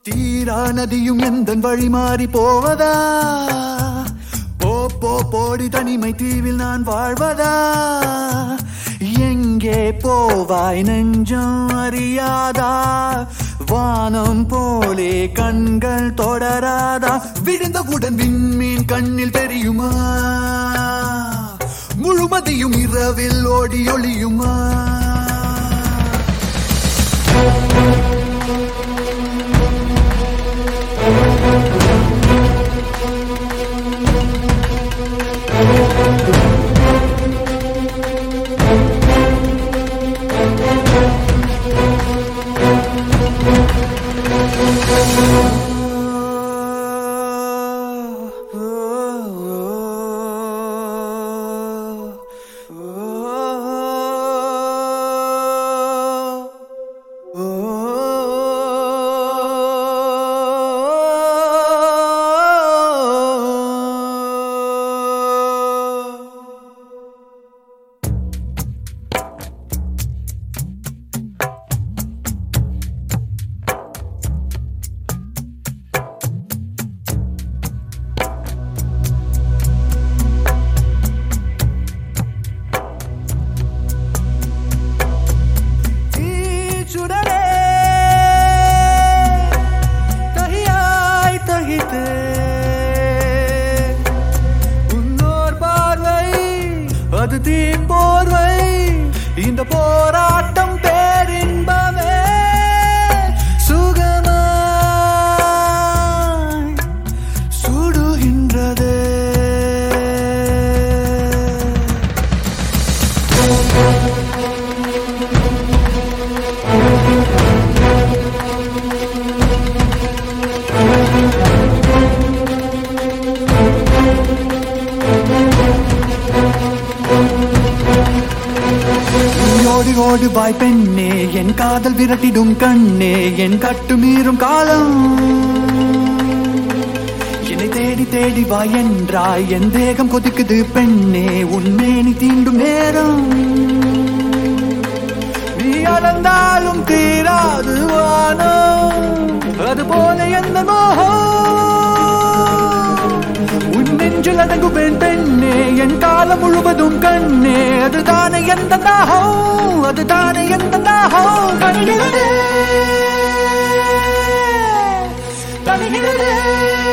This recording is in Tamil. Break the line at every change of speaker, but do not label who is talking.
தீரா நதியும் எந்த வழி மாறி போவதா போ போ போடி தனிமை தீவில் நான் வாழ்வதா எங்கே போவாய் நெஞ்சம் அறியாதா வானம் போலே கண்கள் தொடராதா விழுந்தவுடன் விண்மீன் கண்ணில் தெரியுமா முழுமதியும் இரவில் ஓடி ஒளியுமா தீச்சுடரே தகியாய் தகித்தே உன்னோர் பார்வை அது தீம்போர்வை இந்த போராட்டம் பேரின்பமே சுகமாய் சுடுகின்றதே ஓடி ஓடு பாய் பெண்ணே என் காதல் விரட்டிடும் கண்ணே என் கட்டு மீறும் காலம் என்னை தேடி தேடி வா என்றாய் என் தேகம் கொதிக்குது பெண்ணே உன்மேனி தீண்டும் நேரம் நீ அளந்தாலும் தீராது வானம் அது போல எந்த மோகம் உன் நெஞ்சில் அடங்கும் பெண் பெண்ணே என் காலம் முழுவதும் கண்ணே அதுதானே எந்த தாகம் அதுதானே எந்த தாகம் கணிகிறது கணிகிறது